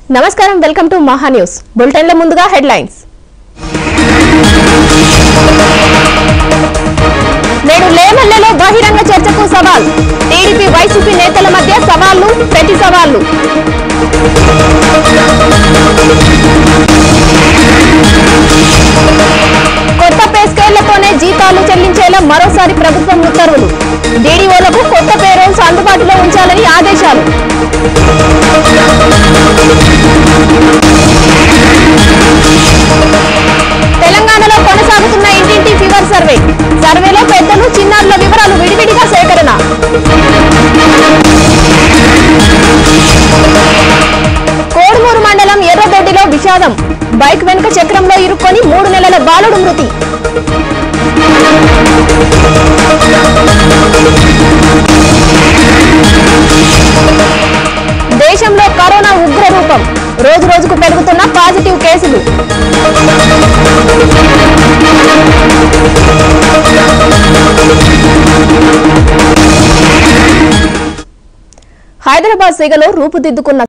నమస్కారం welcome to Maha news బులెటిన్ల ముందుగా హెడ్లైన్స్ నేడు లేమల్లెలో బహిరంగ చర్చకు సవాల్ టీడీపీ వైసీపీ నేతల మధ్య సవాళ్లు ప్రతి సవాళ్లు కొత్త పే స్కేళ్లతోనే జీతాలు చెల్లించేలా మరోసారి ప్రభుత్వం ఉత్తర్వులు డీడీఓలకు కొత్త పేరోల్స్ అందుబాటులో ఉంచాలని ఆదేశాలు తెలంగాణలో కొనసాగుతున్న ఇంటింటి ఫీవర్ సర్వే సర్వేలో పెద్దలు చిన్నారుల వివరాలు విడివిడిగా సేకరణ కోడుమూరు మండలం ఎర్రదొడ్డిలో విషాదం బైక్ వెనుక చక్రంలో ఇరుక్కొని మూడు నెలల బాలుడు మృతి దేశంలో కరోనా ఉగ్ర రూపం రోజు రోజుకు పెరుగుతున్న పాజిటివ్ కేసులు హైదరాబాద్ సిగలో రూపుదిద్దుకున్న